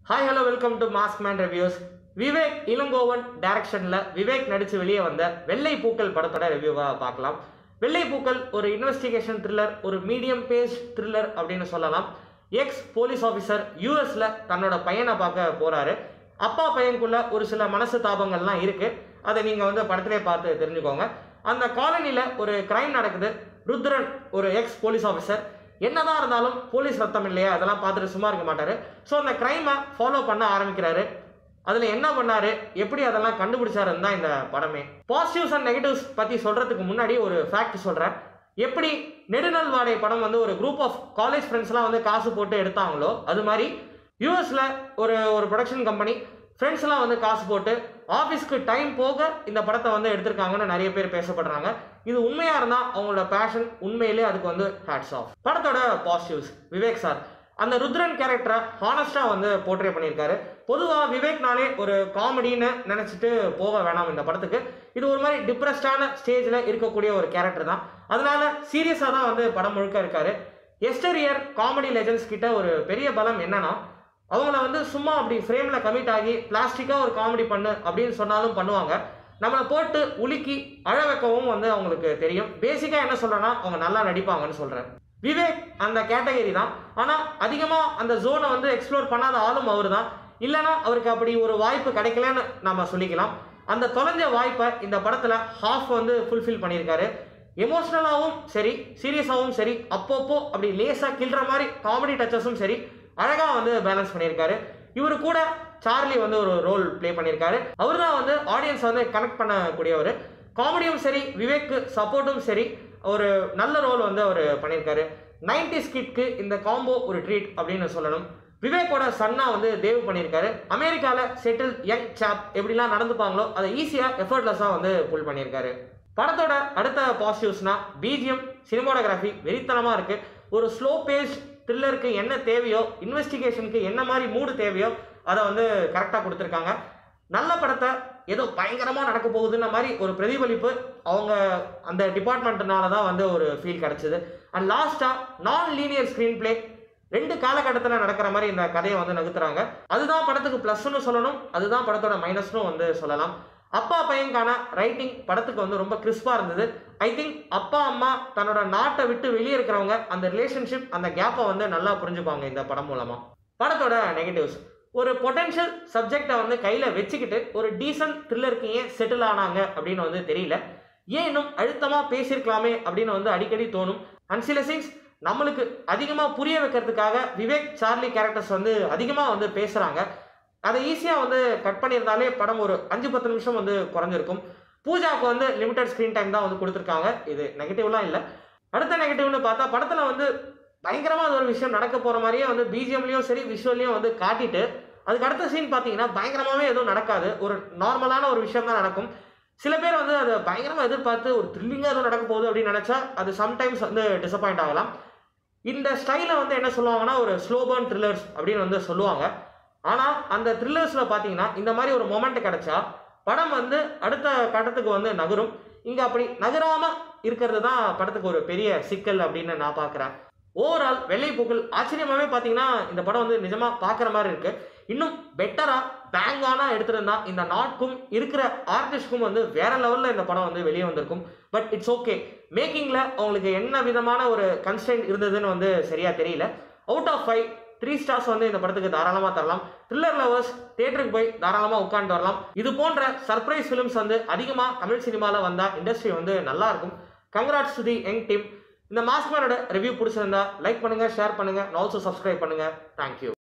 hi hello welcome to mask man reviews Vivek Elangovan டைரக்ஷனில் விவேக் நடித்து வெளியே வந்த வெள்ளை பூக்கள் படத்தோட ரிவ்யூவாக பார்க்கலாம் வெள்ளை பூக்கள் ஒரு இன்வெஸ்டிகேஷன் த்ரில்லர் ஒரு மீடியம் பேஸ் த்ரில்லர் அப்படின்னு சொல்லலாம் எக்ஸ் போலீஸ் ஆஃபீஸர் யூஎஸில் தன்னோட பையனை பார்க்க போகிறாரு அப்பா பையனுக்குள்ள ஒரு சில மனசு தாபங்கள்லாம் இருக்குது அதை நீங்கள் வந்து படத்திலே பார்த்து தெரிஞ்சுக்கோங்க அந்த காலனியில் ஒரு கிரைம் நடக்குது ருத்ரன் ஒரு எக்ஸ் போலீஸ் ஆஃபீஸர் என்னதான் இருந்தாலும் போலீஸ் ரத்தம் இல்லையா அதெல்லாம் பார்த்துட்டு சும்மா இருக்க மாட்டாரு ஸோ அந்த கிரைமை ஃபாலோ பண்ண ஆரம்பிக்கிறாரு அதில் என்ன பண்ணாரு எப்படி அதெல்லாம் கண்டுபிடிச்சாருன்னு தான் இந்த படமே பாசிட்டிவ்ஸ் அண்ட் நெகட்டிவ்ஸ் பற்றி சொல்கிறதுக்கு முன்னாடி ஒரு ஃபேக்ட் சொல்கிறேன் எப்படி நெடுநல் வாடை படம் வந்து ஒரு குரூப் ஆஃப் காலேஜ் ஃப்ரெண்ட்ஸ்லாம் வந்து காசு போட்டு எடுத்தாங்களோ அது மாதிரி யூஎஸில் ஒரு ஒரு ப்ரொடக்ஷன் கம்பெனி ஃப்ரெண்ட்ஸ்லாம் வந்து காசு போட்டு ஆஃபீஸ்க்கு டைம் போக இந்த படத்தை வந்து எடுத்திருக்காங்கன்னு நிறைய பேர் பேசப்படுறாங்க இது உண்மையாக இருந்தால் அவங்களோட பேஷன் உண்மையிலே அதுக்கு வந்து ஹேட்ஸ் ஆஃப் படத்தோட பாசிட்டிவ்ஸ் விவேக் சார் அந்த ருத்ரன் கேரக்டரை ஹானஸ்டாக வந்து போர்ட்ரே பண்ணியிருக்காரு பொதுவாக விவேக்னாலே ஒரு காமெடின்னு நினச்சிட்டு போக வேணாம் இந்த படத்துக்கு இது ஒரு மாதிரி டிப்ரெஸ்டான ஸ்டேஜில் இருக்கக்கூடிய ஒரு கேரக்டர் தான் அதனால சீரியஸாக தான் வந்து படம் முழுக்க இருக்காரு எஸ்டரியர் காமெடி லெஜண்ட்ஸ் கிட்ட ஒரு பெரிய பலம் என்னன்னா அவங்கள வந்து சும்மா அப்படி ஃப்ரேமில் கமிட் ஆகி பிளாஸ்டிக்காக ஒரு காமெடி பண்ணு அப்படின்னு சொன்னாலும் பண்ணுவாங்க நம்மளை போட்டு உலுக்கி அழ வைக்கவும் வந்து அவங்களுக்கு தெரியும் பேசிக்காக என்ன சொல்கிறேன்னா அவங்க நல்லா நடிப்பாங்கன்னு சொல்கிறேன் விவேக் அந்த கேட்டகரி தான் ஆனால் அதிகமாக அந்த ஜோனை வந்து எக்ஸ்ப்ளோர் பண்ணாத ஆளும் அவர் தான் இல்லைனா அவருக்கு அப்படி ஒரு வாய்ப்பு கிடைக்கலன்னு நம்ம சொல்லிக்கலாம் அந்த தொலைஞ்ச வாய்ப்பை இந்த படத்தில் ஹாஃப் வந்து ஃபுல்ஃபில் பண்ணியிருக்காரு எமோஷ்னலாகவும் சரி சீரியஸாகவும் சரி அப்பப்போ அப்படி லேசாக கிள்ற மாதிரி காமெடி டச்சஸும் சரி அழகாக வந்து பேலன்ஸ் பண்ணியிருக்காரு இவர் கூட சார்லி வந்து ஒரு ரோல் ப்ளே பண்ணியிருக்காரு அவர் தான் வந்து ஆடியன்ஸ் வந்து கனெக்ட் பண்ணக்கூடியவர் காமெடியும் சரி விவேக்கு சப்போர்ட்டும் சரி ஒரு நல்ல ரோல் வந்து அவர் பண்ணியிருக்காரு நைன்டி ஸ்கிட்க்கு இந்த காம்போ ஒரு ட்ரீட் அப்படின்னு சொல்லணும் விவேக்கோட சன்னா வந்து தேவ் பண்ணியிருக்காரு அமெரிக்காவில் செட்டில் யங் சாப் எப்படிலாம் நடந்துப்பாங்களோ அதை ஈஸியாக எஃபர்ட்லெஸ்ஸாக வந்து புல் பண்ணியிருக்காரு படத்தோட அடுத்த பாசிட்டிவ்ஸ்னா பிஜிஎம் சினிமாடோகிராஃபி வெறித்தனமாக இருக்குது ஒரு ஸ்லோ பேஸ் த்ரில்லருக்கு என்ன தேவையோ இன்வெஸ்டிகேஷனுக்கு என்ன மாதிரி மூடு தேவையோ அதை வந்து கரெக்டாக கொடுத்துருக்காங்க நல்ல படத்தை ஏதோ பயங்கரமாக நடக்க போகுதுன்ற மாதிரி ஒரு பிரதிபலிப்பு அவங்க அந்த டிபார்ட்மெண்ட்னால தான் வந்து ஒரு ஃபீல் கிடச்சிது அண்ட் லாஸ்ட்டாக நான் லீனியர் ஸ்க்ரீன் பிளே ரெண்டு காலகட்டத்தில் நடக்கிற மாதிரி இந்த கதையை வந்து நகர்த்துறாங்க அதுதான் படத்துக்கு ப்ளஸ்ன்னு சொல்லணும் அதுதான் படத்தோட மைனஸ்னும் வந்து சொல்லலாம் அப்பா பையனுக்கான ரைட்டிங் படத்துக்கு வந்து ரொம்ப கிறிஸ்பாக இருந்தது ஐ திங்க் அப்பா அம்மா தன்னோட நாட்டை விட்டு வெளியே இருக்கிறவங்க அந்த ரிலேஷன்ஷிப் அந்த கேப்பை வந்து நல்லா புரிஞ்சுப்பாங்க இந்த படம் மூலமாக படத்தோட நெகட்டிவ்ஸ் ஒரு பொட்டென்ஷியல் சப்ஜெக்டை வந்து கையில் வச்சுக்கிட்டு ஒரு டீசன்ட் த்ரில்லருக்கு ஏன் செட்டில் ஆனாங்க அப்படின்னு வந்து தெரியல ஏன் இன்னும் அழுத்தமாக பேசியிருக்கலாமே அப்படின்னு வந்து அடிக்கடி தோணும் அண்ட் சில சீன்ஸ் நம்மளுக்கு அதிகமாக புரிய வைக்கிறதுக்காக விவேக் சார்லி கேரக்டர்ஸ் வந்து அதிகமாக வந்து பேசுகிறாங்க அதை ஈஸியாக வந்து கட் பண்ணியிருந்தாலே படம் ஒரு அஞ்சு பத்து நிமிஷம் வந்து குறைஞ்சிருக்கும் பூஜாவுக்கு வந்து லிமிடெட் ஸ்க்ரீன் டைம் தான் வந்து கொடுத்துருக்காங்க இது நெகட்டிவ்லாம் இல்லை அடுத்த நெகட்டிவ்னு பார்த்தா படத்தில் வந்து பயங்கரமாக அது ஒரு விஷயம் நடக்க போகிற மாதிரியே வந்து பிஜிஎம்லேயும் சரி விஷுவல்லையும் வந்து காட்டிட்டு அதுக்கு அடுத்த சீன் பார்த்தீங்கன்னா பயங்கரமாகவே எதுவும் நடக்காது ஒரு நார்மலான ஒரு விஷயம் தான் நடக்கும் சில பேர் வந்து அதை பயங்கரமாக எதிர்பார்த்து ஒரு த்ரில்லிங்காக எதுவும் நடக்க போகுது அப்படின்னு நினச்சா அது சம்டைம்ஸ் வந்து டிசப்பாயிண்ட் ஆகலாம் இந்த ஸ்டைலை வந்து என்ன சொல்லுவாங்கன்னா ஒரு ஸ்லோ பர்ன் த்ரில்லர்ஸ் அப்படின்னு வந்து சொல்லுவாங்க ஆனால் அந்த த்ரில்லர்ஸில் பார்த்தீங்கன்னா இந்த மாதிரி ஒரு மொமெண்ட் கிடைச்சா படம் வந்து அடுத்த கட்டத்துக்கு வந்து நகரும் இங்கே அப்படி நகராமல் இருக்கிறது தான் படத்துக்கு ஒரு பெரிய சிக்கல் அப்படின்னு நான் பார்க்குறேன் ஓவரால் வெள்ளை பூக்கள் ஆச்சரியமாகவே பார்த்தீங்கன்னா இந்த படம் வந்து நிஜமாக பார்க்குற மாதிரி இருக்குது இன்னும் பெட்டராக பேங்கானா எடுத்திருந்தா இந்த நாட்கும் இருக்கிற ஆர்டிஸ்ட்க்கும் வந்து வேற லெவலில் இந்த படம் வந்து வெளியே வந்திருக்கும் பட் இட்ஸ் ஓகே மேக்கிங்கில் அவங்களுக்கு என்ன விதமான ஒரு கன்ஸ்டன்ட் இருந்ததுன்னு வந்து சரியாக தெரியல out of five three stars வந்து இந்த படத்துக்கு தாராளமாக தரலாம் த்ரில்லர் லவர்ஸ் தேட்டருக்கு போய் தாராளமாக உட்காந்து வரலாம் இது போன்ற சர்ப்ரைஸ் ஃபிலிம்ஸ் வந்து அதிகமாக தமிழ் சினிமாவில் வந்தால் இண்டஸ்ட்ரி வந்து நல்லா இருக்கும் congrats to the young team இந்த மாஸ்மேனோட ரிவ்யூ பிடிச்சிருந்தா லைக் பண்ணுங்கள் ஷேர் பண்ணுங்கள் ஆல்சோ சப்ஸ்கிரைப் பண்ணுங்கள் தேங்க்யூ